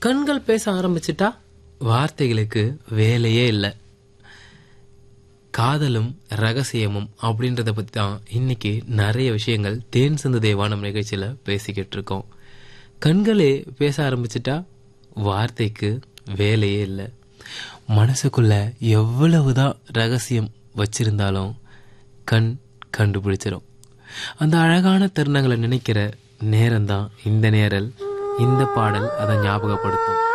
கண்கள் பேச ஆரம்பிச்சிட்டா வார்த்தைகளுக்கு வேலையே இல்லை காதலும் ரகசியமும் அப்படின்றத பத்தி தான் இன்னைக்கு நிறைய விஷயங்கள் தேன் சிந்து தேவானம் நிகழ்ச்சியில பேசிக்கிட்டு இருக்கோம் கண்களே பேச ஆரம்பிச்சிட்டா வார்த்தைக்கு வேலையே இல்லை மனசுக்குள்ள எவ்வளவுதான் ரகசியம் வச்சிருந்தாலும் கண் கண்டுபிடிச்சிரும் அந்த அழகான தருணங்களை நினைக்கிற நேரம்தான் இந்த நேரல் இந்த பாடல் அதை ஞாபகப்படுத்தும்